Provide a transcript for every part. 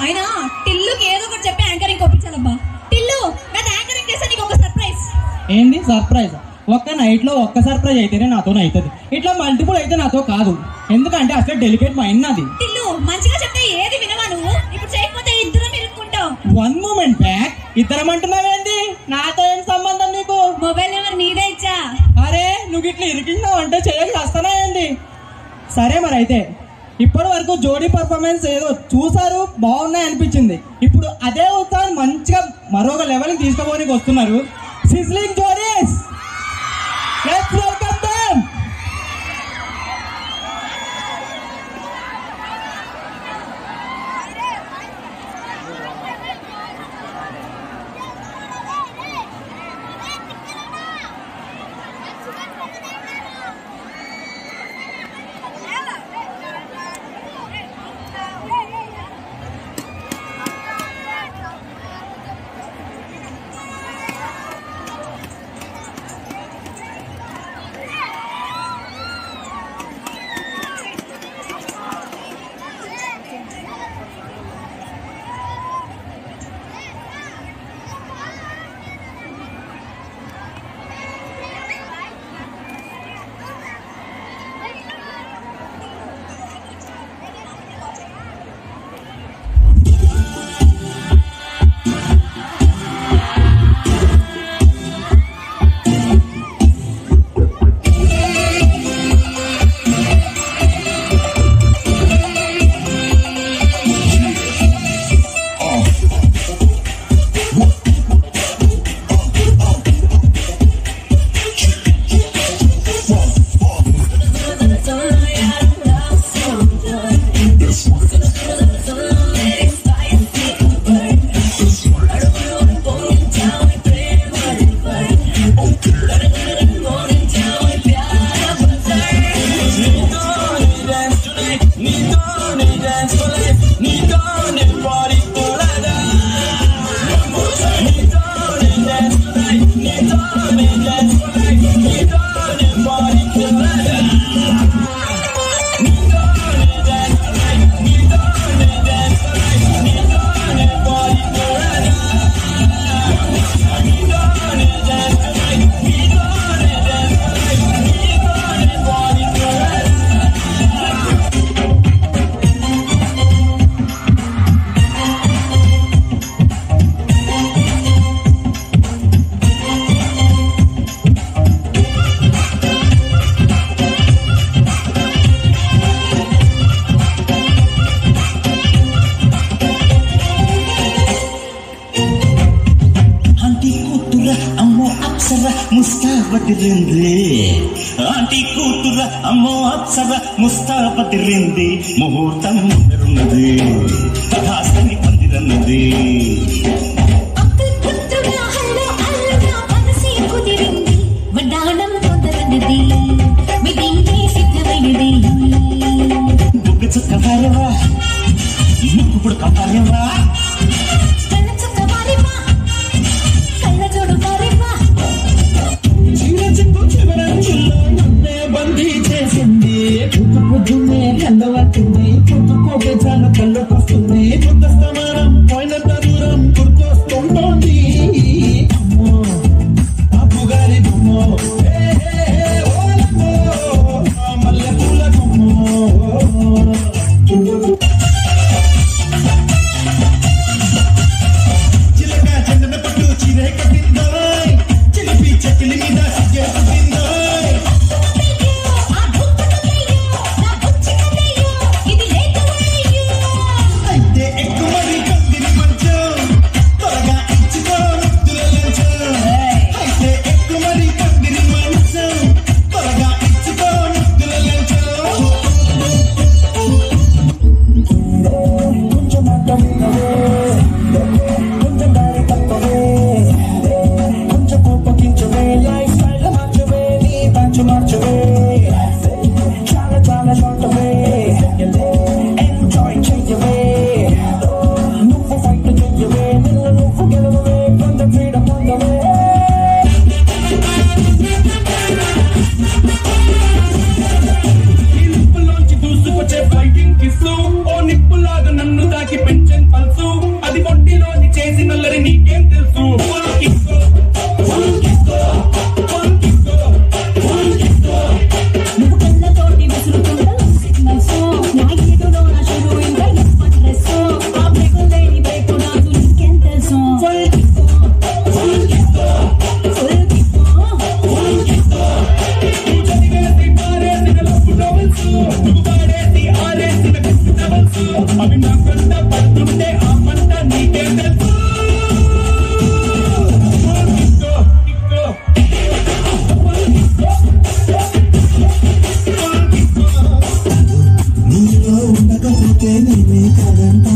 అయినా టిల్లుకి ఏదో ఒకటి చెప్పి యాంకరింగ్ ఒప్పించాలబ్బా టిల్లు నాది యాంకరింగ్ చేస్తే నీకు ఒక సర్ప్రైజ్ ఏంది సర్ప్రైజ్ ఒక్క నైట్ లో ఒక్క సర్ప్రైజ్ అయితేనే నాతో అవుతుంది ఇట్లా మల్టిపుల్ అయితే నాతో కాదు ఎందుకంటే అసలు డెలికేట్ మైండ్ నాది టిల్లు మంచిగా చెప్తే ఏది వినవా నువ్వు ఇప్పుడు చేయకపోతే ఇద్దరం ఇరుక్కుంటాం వన్ మూమెంట్ బ్యాక్ ఇద్దరం అంటున్నావేంది నాతో ఏం సంబంధం నీకు మొబైల్ నెంబర్ నీదే ఇచ్చా అరే నువ్వు ఇట్లా ఇరికినావు అంటే చేయాలి వస్తానా ఏంది సరే మరి అయితే ఇప్పటి వరకు జోడీ పర్ఫార్మెన్స్ ఏదో చూసారు బాగున్నాయి అనిపించింది ఇప్పుడు అదే ఉత్సాహం మంచిగా మరొక లెవెల్కి తీసుకోవడానికి వస్తున్నారు సిజ్లింగ్ జోడీస్ లెట్స్ వెల్కమ్ దెమ్ ఆంటీ కూతుర అమ్మో అప్సర ముస్తాబదిరింది ఆంటీ కూతుర అమ్మో అప్సర ముస్తాబదిరింది ముహూర్తం ముందరున్నది కథాస్తని పందిరన్నది అక్కల్ పుత్రుడా హల్లో అల్లుడా మనసే కుదిరింది వడ్డాణం తొందరన్నది మిటింగే సిద్ధమైనది బుగ్గ చుక్క వారేవా ముక్కు పుడక వారేవా కళ్ళ చుక్క మారివా కళ్ళ జోడు మారివా చీర చింపు చివరంచుల్లో నన్నే బందీ చేసింది పొద్దు పొద్దున్నే కళ్ళవట్టింది పొద్దుకోకే చాలు కళ్ళకొస్తుంది కొత్త స్థమానం పోయినంత దూరం గుర్తొస్తుంటోంది అమ్మో బాబు గారి బొమ్మో హే, హే, హే, ఓలమ్మో, ఆ మల్లెపూల కొమ్మో చిలక చందన పట్టు చీరే కట్టిందాయ్ చిలిపి చెక్కిలి మీద సిగ్గే పుట్టిందాయ్ ఆ భూపతమయ్యో నా బుచ్చికమయ్యో ఇది తెలుసు నువ్వు వాడేసి ఆరేసిన పిచ్చి టవల్స్ అవి నా కంట పడుతుంటే ఆ మంట నీకే తెలుసు కిక్కో, కిక్కో, నీలో ఉండకపోతే నేనే కాదంటా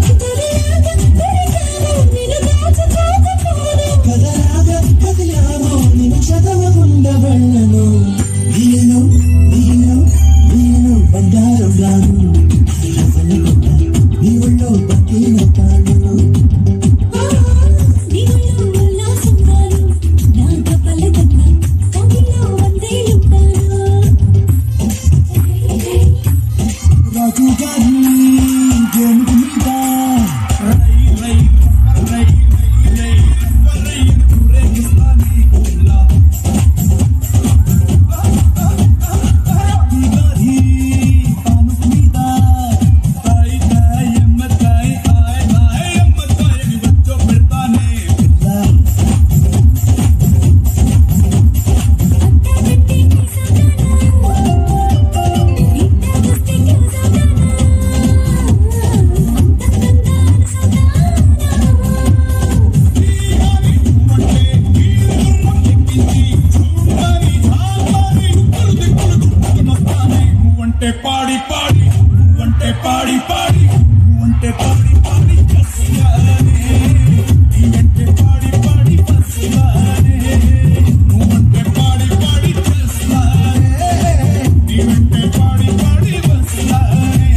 కదలాగా కదిలామో నేను చదవకుండా వెళ్ళను నేను నేను నేను బంగారం రాను ఇవ్వనుకుంటా నీ ఒళ్ళో పట్టిన తాను రాజు గారి గేమిటి మీద అంటే పాడి పాడి అంటే పాడి పాడి అంటే పాడి పాడి కసియానే అంటే పాడి పాడి కసియానే అంటే పాడి పాడి కసియానే అంటే పాడి పాడి కసియానే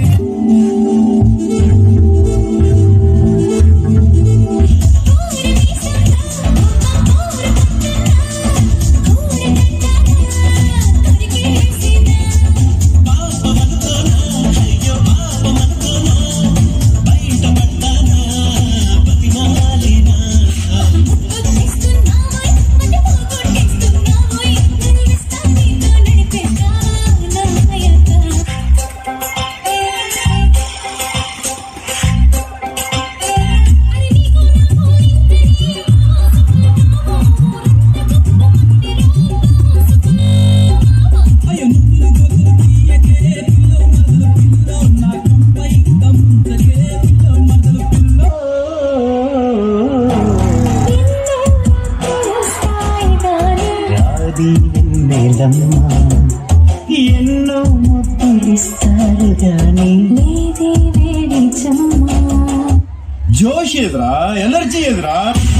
రాది వెన్నెలమ్మ ఎన్నో ముద్దులిస్తారు గాని జోష్ ఎదురా ఎనర్జీ ఎదురా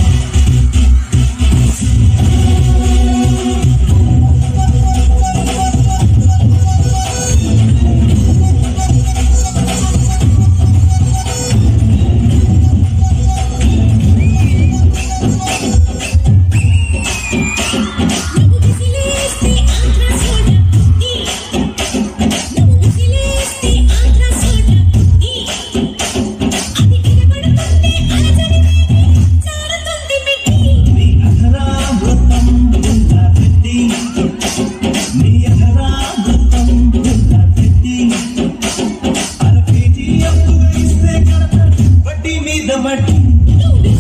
నీ అహరావృతం గుండా పెట్టి నీ అహరావృతం గుండా పెట్టి అర కేజీ అప్పుగా ఇస్తే కడత వడ్డీ మీద వడ్డీ